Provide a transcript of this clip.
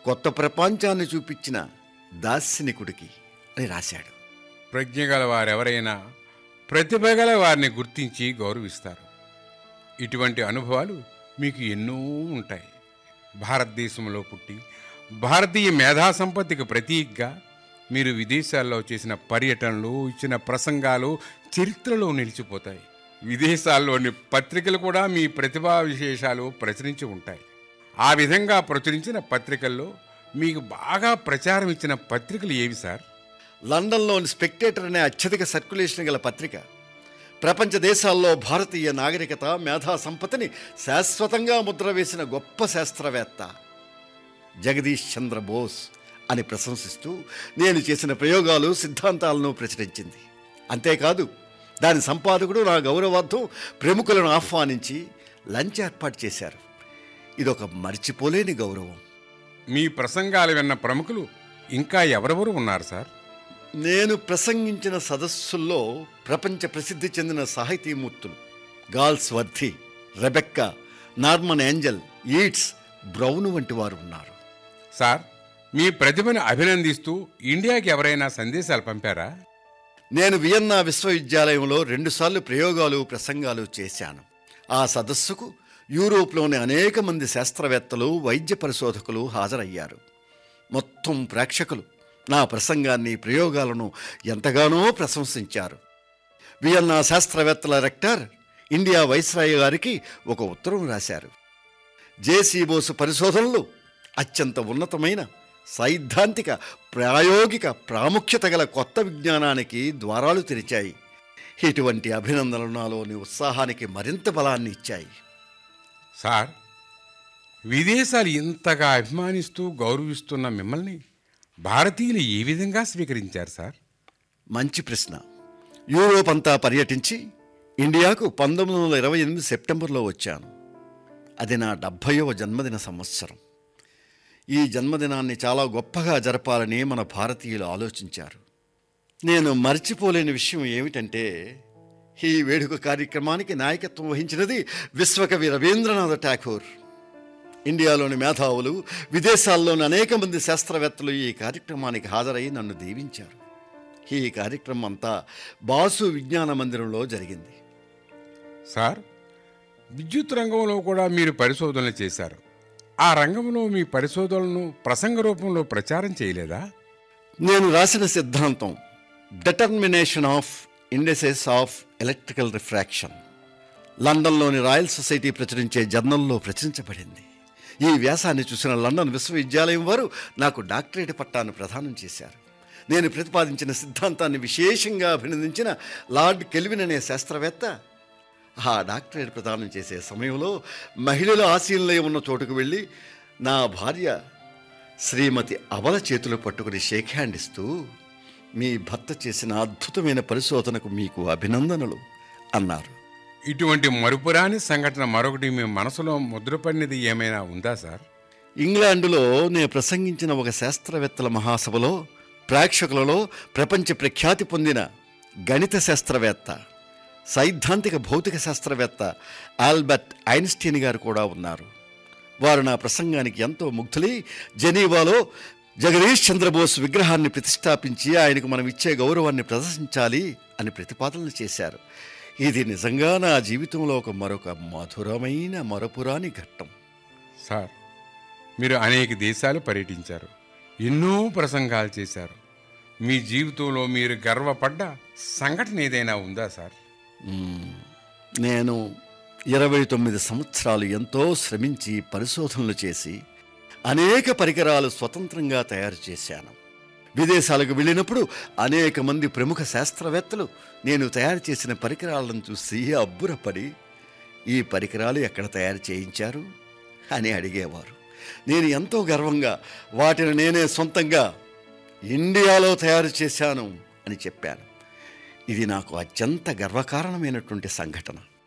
కొత్త ప్రపంచాన్ని చూపించిన దార్శనికుడికి అని రాశాడు ప్రజ్ఞ గల వారెవరైనా ప్రతిభ గల వారిని గుర్తించి గౌరవిస్తారు ఇటువంటి అనుభవాలు మీకు ఎన్నో ఉంటాయి భారతదేశంలో పుట్టి భారతీయ మేధా సంపత్తికి ప్రతీకగా మీరు విదేశాల్లో చేసిన పర్యటనలు ఇచ్చిన ప్రసంగాలు చరిత్రలో నిలిచిపోతాయి విదేశాల్లోని పత్రికలు కూడా మీ ప్రతిభా విశేషాలు ప్రచురించి ఉంటాయి ఆ విధంగా ప్రచురించిన పత్రికల్లో మీకు బాగా ప్రచారం ఇచ్చిన పత్రికలు ఏవి సార్ లండన్లోని స్పెక్టేటర్ అనే అత్యధిక సర్క్యులేషన్ గల పత్రిక ప్రపంచ దేశాల్లో భారతీయ నాగరికత మేధా సంపత్తిని శాశ్వతంగా ముద్ర వేసిన గొప్ప శాస్త్రవేత్త జగదీష్ చంద్ర బోస్ అని ప్రశంసిస్తూ నేను చేసిన ప్రయోగాలు సిద్ధాంతాలను ప్రచురించింది అంతేకాదు దాని సంపాదకుడు నా గౌరవార్థం ప్రముఖులను ఆహ్వానించి లంచ్ ఏర్పాటు చేశారు ఇదొక మర్చిపోలేని గౌరవం మీ ప్రసంగాలు విన్న ప్రముఖులు ఇంకా ఎవరెవరు ఉన్నారు సార్ నేను ప్రసంగించిన సదస్సుల్లో ప్రపంచ ప్రసిద్ధి చెందిన సాహితీమూర్తులు Galsworthy Rebecca Norman Angell Yeats Brown వంటి వారు ఉన్నారు సార్ మీ ప్రతిభను అభినందిస్తూ ఇండియాకి ఎవరైనా సందేశాలు పంపారా నేను వియన్నా విశ్వవిద్యాలయంలో రెండుసార్లు ప్రయోగాలు ప్రసంగాలు చేశాను ఆ సదస్సుకు యూరోప్లోని అనేక మంది శాస్త్రవేత్తలు వైద్య పరిశోధకులు హాజరయ్యారు మొత్తం ప్రేక్షకులు నా ప్రసంగాన్ని ప్రయోగాలను ఎంతగానో ప్రశంసించారు వియన్నా శాస్త్రవేత్తల రెక్టర్ ఇండియా వైస్రాయ్ గారికి ఒక ఉత్తరం రాశారు జేసీ బోసు పరిశోధనలు అత్యంత ఉన్నతమైన సైద్ధాంతిక ప్రాయోగిక ప్రాముఖ్యత గల కొత్త విజ్ఞానానికి ద్వారాలు తెరిచాయి ఇటువంటి అభినందనలు నాలోని ఉత్సాహానికి మరింత బలాన్ని ఇచ్చాయి సార్ విదేశాలు ఇంతగా అభిమానిస్తూ గౌరవిస్తున్న మిమ్మల్ని భారతీయులు ఏ విధంగా స్వీకరించారు సార్ మంచి ప్రశ్న యూరోప్ అంతా పర్యటించి ఇండియాకు పంతొమ్మిది వందల ఇరవై ఎనిమిది సెప్టెంబర్లో వచ్చాను అది నా డెబ్భైవ జన్మదిన సంవత్సరం ఈ జన్మదినాన్ని చాలా గొప్పగా జరపాలని మన భారతీయులు ఆలోచించారు నేను మర్చిపోలేని విషయం ఏమిటంటే ఈ వేడుక కార్యక్రమానికి నాయకత్వం వహించినది విశ్వకవి రవీంద్రనాథ్ ఠాకూర్ ఇండియాలోని మేధావులు విదేశాల్లోని అనేక మంది శాస్త్రవేత్తలు ఈ కార్యక్రమానికి హాజరై నన్ను దీవించారు ఈ కార్యక్రమం అంతా బాసు విజ్ఞాన మందిరంలో జరిగింది సార్ విద్యుత్ రంగంలో కూడా మీరు పరిశోధనలు చేశారు ఆ రంగంలో మీ పరిశోధనలను ప్రసంగ రూపంలో ప్రచారం చేయలేదా నేను రాసిన సిద్ధాంతం determination of indices of electrical refraction లండన్లోని రాయల్ సొసైటీ ప్రచురించే జర్నల్లో ప్రచురించబడింది ఈ వ్యాసాన్ని చూసిన లండన్ విశ్వవిద్యాలయం వారు నాకు డాక్టరేట్ పట్టాను ప్రదానం చేశారు నేను ప్రతిపాదించిన సిద్ధాంతాన్ని విశేషంగా అభినందించిన లార్డ్ కెల్విన్ అనే శాస్త్రవేత్త ఆ డాక్టరేట్ ప్రదానం చేసే సమయంలో మహిళల ఆశీలయం ఉన్న చోటుకు వెళ్ళి నా భార్య శ్రీమతి అబల చేతులు పట్టుకుని షేక్ హ్యాండ్ ఇస్తూ మీ భర్త చేసిన అద్భుతమైన పరిశోధనకు మీకు అభినందనలు అన్నారు ఇటువంటి మరుపురాని సంఘటన మరొకటి మీ మనసులో ముద్రపడినది ఏమైనా ఉందా సార్ ఇంగ్లాండులో నేను ప్రసంగించిన ఒక శాస్త్రవేత్తల మహాసభలో ప్రేక్షకులలో ప్రపంచ ప్రఖ్యాతి పొందిన గణిత శాస్త్రవేత్త సైద్ధాంతిక భౌతిక శాస్త్రవేత్త ఆల్బర్ట్ ఐన్స్టీన్ గారు కూడా ఉన్నారు వారు నా ప్రసంగానికి ఎంతో ముగ్ధులై జనీవాలో జగదీష్ చంద్రబోస్ విగ్రహాన్ని ప్రతిష్టాపించి ఆయనకు మనం ఇచ్చే గౌరవాన్ని ప్రదర్శించాలి అని ప్రతిపాదనలు చేశారు ఇది నిజంగా నా జీవితంలో ఒక మరొక మధురమైన మరపురాని ఘట్టం సార్ మీరు అనేక దేశాలు పర్యటించారు ఎన్నో ప్రసంగాలు చేశారు మీ జీవితంలో మీరు గర్వపడ్డ సంఘటన ఏదైనా ఉందా సార్ మ్మ్. నేను ఇరవై తొమ్మిది సంవత్సరాలు ఎంతో శ్రమించి పరిశోధనలు చేసి అనేక పరికరాలు స్వతంత్రంగా తయారు చేశాను విదేశాలకు వెళ్ళినప్పుడు అనేక మంది ప్రముఖ శాస్త్రవేత్తలు నేను తయారు చేసిన పరికరాలను చూసి అబ్బురపడి ఈ పరికరాలు ఎక్కడ తయారు చేయించారు అని అడిగేవారు నేను ఎంతో గర్వంగా వాటిని నేనే సొంతంగా ఇండియాలో తయారు చేశాను అని చెప్పాను ఇది నాకు అత్యంత గర్వకారణమైనటువంటి సంఘటన